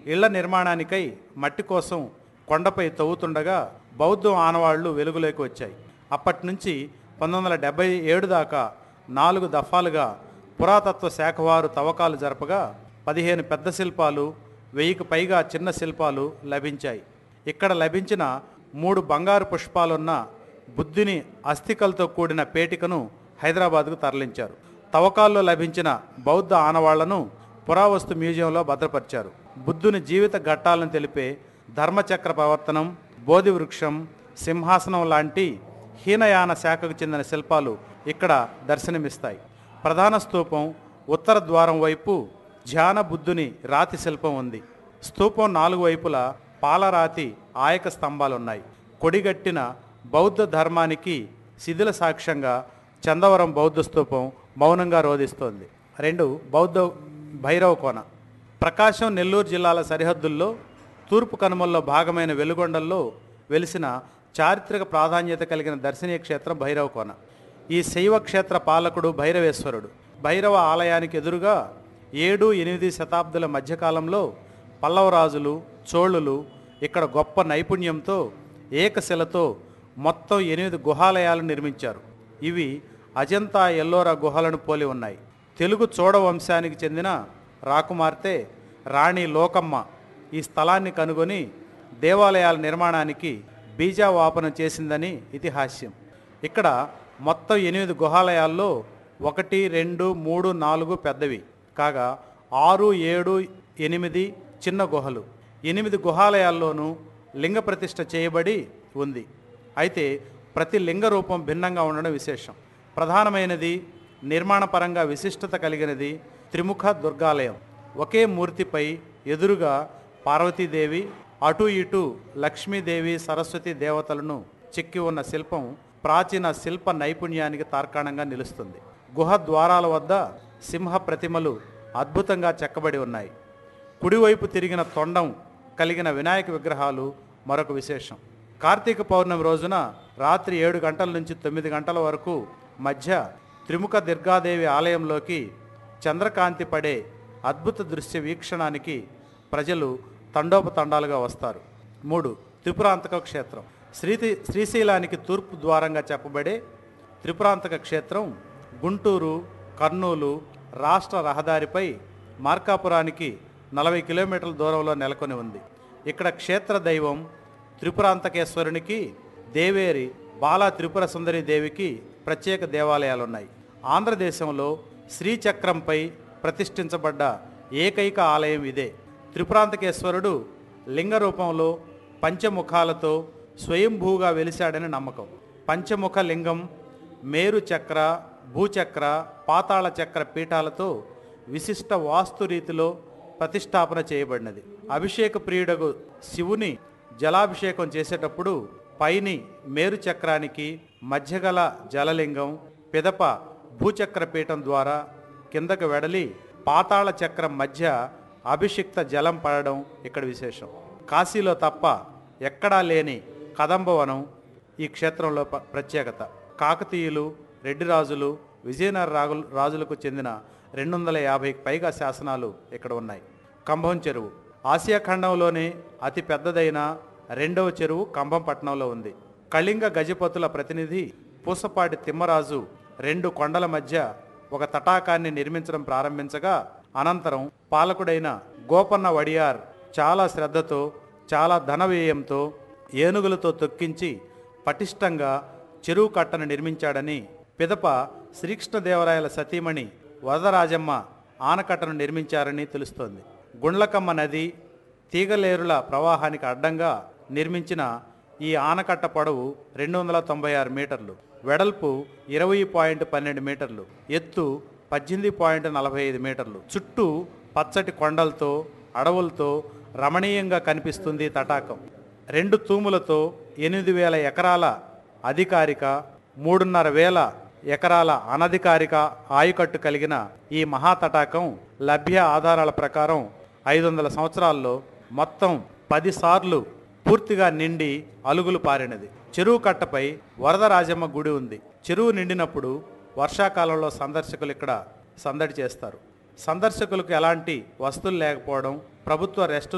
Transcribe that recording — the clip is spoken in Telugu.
ఇళ్ల నిర్మాణానికై మట్టి కోసం కొండపై తవ్వుతుండగా బౌద్ధం ఆనవాళ్లు వెలుగులోకి వచ్చాయి అప్పటి నుంచి పంతొమ్మిది వందల డెబ్బై ఏడు దాకా నాలుగు దఫాలుగా పురాతత్వ శాఖ వారు తవ్వకాలు జరపగా పదిహేను పెద్ద శిల్పాలు వెయ్యికి పైగా చిన్న శిల్పాలు లభించాయి ఇక్కడ లభించిన మూడు బంగారు పుష్పాలున్న బుద్ధుని అస్థికలతో కూడిన పేటికను హైదరాబాద్కు తరలించారు తవ్వకాల్లో లభించిన బౌద్ధ ఆనవాళ్లను పురావస్తు మ్యూజియంలో భద్రపరిచారు బుద్ధుని జీవిత ఘట్టాలను తెలిపే ధర్మచక్ర ప్రవర్తనం బోధి వృక్షం సింహాసనం లాంటి హీనయాన శాఖకు చెందిన శిల్పాలు ఇక్కడ దర్శనమిస్తాయి ప్రధాన స్తూపం ఉత్తర ద్వారం వైపు ధ్యాన బుద్ధుని రాతి శిల్పం ఉంది స్తూపం నాలుగు వైపులా పాలరాతి ఆయక స్తంభాలున్నాయి కొడిగట్టిన బౌద్ధ ధర్మానికి శిథిల సాక్ష్యంగా చందవరం బౌద్ధ స్తూపం మౌనంగా రోధిస్తోంది రెండు బౌద్ధ భైరవ కోన ప్రకాశం నెల్లూరు జిల్లాల సరిహద్దుల్లో తూర్పు కనుమల్లో భాగమైన వెలుగొండల్లో వెలిసిన చారిత్రక ప్రాధాన్యత కలిగిన దర్శనీయ క్షేత్రం భైరవ కోన ఈ శైవ క్షేత్ర పాలకుడు భైరవేశ్వరుడు భైరవ ఆలయానికి ఎదురుగా ఏడు ఎనిమిది శతాబ్దుల మధ్యకాలంలో పల్లవరాజులు చోళులు ఇక్కడ గొప్ప నైపుణ్యంతో ఏకశిలతో మొత్తం ఎనిమిది గుహాలయాలు నిర్మించారు ఇవి అజంతా ఎల్లోరా గుహలను పోలి ఉన్నాయి తెలుగు చోడ వంశానికి చెందిన రాకుమార్తె రాణి లోకమ్మ ఈ స్థలాన్ని కనుగొని దేవాలయాల నిర్మాణానికి బీజావాపనం చేసిందని ఇతిహాస్యం ఇక్కడ మొత్తం ఎనిమిది గుహాలయాల్లో ఒకటి రెండు మూడు నాలుగు పెద్దవి కాగా ఆరు ఏడు ఎనిమిది చిన్న గుహలు ఎనిమిది గుహాలయాల్లోనూ లింగ ప్రతిష్ఠ చేయబడి ఉంది అయితే ప్రతి లింగ రూపం భిన్నంగా ఉండడం విశేషం ప్రధానమైనది నిర్మాణపరంగా విశిష్టత కలిగినది త్రిముఖ దుర్గాలయం ఒకే మూర్తిపై ఎదురుగా పార్వతీదేవి అటు ఇటు లక్ష్మీదేవి సరస్వతి దేవతలను చెక్కి ఉన్న శిల్పం ప్రాచీన శిల్ప నైపుణ్యానికి తార్కాణంగా నిలుస్తుంది గుహ ద్వారాల వద్ద సింహ ప్రతిమలు అద్భుతంగా చెక్కబడి ఉన్నాయి కుడివైపు తిరిగిన తొండం కలిగిన వినాయక విగ్రహాలు మరొక విశేషం కార్తీక పౌర్ణమి రోజున రాత్రి ఏడు గంటల నుంచి తొమ్మిది గంటల వరకు మధ్య త్రిముఖ దుర్గాదేవి ఆలయంలోకి చంద్రకాంతి పడే అద్భుత దృశ్య వీక్షణానికి ప్రజలు తండోపతండాలుగా వస్తారు మూడు త్రిపురాంతక క్షేత్రం శ్రీ శ్రీశైలానికి తూర్పు ద్వారంగా చెప్పబడే త్రిపురాంతక క్షేత్రం గుంటూరు కర్నూలు రాష్ట్ర రహదారిపై మార్కాపురానికి నలభై కిలోమీటర్ల దూరంలో నెలకొని ఉంది ఇక్కడ క్షేత్ర దైవం త్రిపురాంతకేశ్వరునికి దేవేరి బాలా త్రిపుర సుందరి దేవికి ప్రత్యేక దేవాలయాలు ఉన్నాయి ఆంధ్రదేశంలో శ్రీచక్రంపై ప్రతిష్ఠించబడ్డ ఏకైక ఆలయం ఇదే త్రిపురాంతకేశ్వరుడు లింగ రూపంలో పంచముఖాలతో స్వయంభూగా వెలిశాడని నమ్మకం పంచముఖ లింగం మేరు చక్ర భూచక్ర పాతాళ చక్ర పీఠాలతో విశిష్ట వాస్తు రీతిలో ప్రతిష్టాపన చేయబడినది అభిషేక ప్రియుడగు శివుని జలాభిషేకం చేసేటప్పుడు పైని మేరు చక్రానికి మధ్యగల జలలింగం పిదప భూచక్ర పీఠం ద్వారా కిందకు వెడలి పాతాళ చక్రం మధ్య అభిషిక్త జలం పడడం ఇక్కడ విశేషం కాశీలో తప్ప ఎక్కడా లేని కదంబవనం ఈ క్షేత్రంలో ప- ప్రత్యేకత కాకతీయులు రెడ్డి రాజులు విజయనగర రాగులు రాజులకు చెందిన రెండు వందల యాభైకి పైగా శాసనాలు ఇక్కడ ఉన్నాయి కంభం చెరువు ఆసియా ఖండంలోనే అతి పెద్దదైన రెండవ చెరువు కంభం పట్టణంలో ఉంది కళింగ గజపతుల ప్రతినిధి పూసపాటి తిమ్మరాజు రెండు కొండల మధ్య ఒక తటాకాన్ని నిర్మించడం ప్రారంభించగా అనంతరం పాలకుడైన గోపన్న వడియార్ చాలా శ్రద్ధతో చాలా ధన వ్యయంతో ఏనుగులతో తొక్కించి పటిష్టంగా చెరువు కట్టను నిర్మించాడని పిదప శ్రీకృష్ణదేవరాయల సతీమణి వరదరాజమ్మ ఆనకట్టను నిర్మించారని తెలుస్తోంది గుండ్లకమ్మ నది తీగలేరుల ప్రవాహానికి అడ్డంగా నిర్మించిన ఈ ఆనకట్ట పొడవు రెండు వందల తొంభై ఆరు మీటర్లు వెడల్పు ఇరవై పాయింట్ పన్నెండు మీటర్లు ఎత్తు పద్దెనిమిది పాయింట్ నలభై ఐదు మీటర్లు చుట్టూ పచ్చటి కొండలతో అడవులతో రమణీయంగా కనిపిస్తుంది ఈ తటాకం రెండు తూములతో ఎనిమిది వేల ఎకరాల అధికారిక మూడున్నర వేల ఎకరాల అనధికారిక ఆయుకట్టు కలిగిన ఈ మహాతటాకం లభ్య ఆధారాల ప్రకారం ఐదు వందల సంవత్సరాల్లో మొత్తం పదిసార్లు పూర్తిగా నిండి అలుగులు పారినది చెరువు కట్టపై వరదరాజమ్మ గుడి ఉంది చెరువు నిండినప్పుడు వర్షాకాలంలో సందర్శకులు ఇక్కడ సందడి చేస్తారు సందర్శకులకు ఎలాంటి వస్తువులు లేకపోవడం ప్రభుత్వ రెస్ట్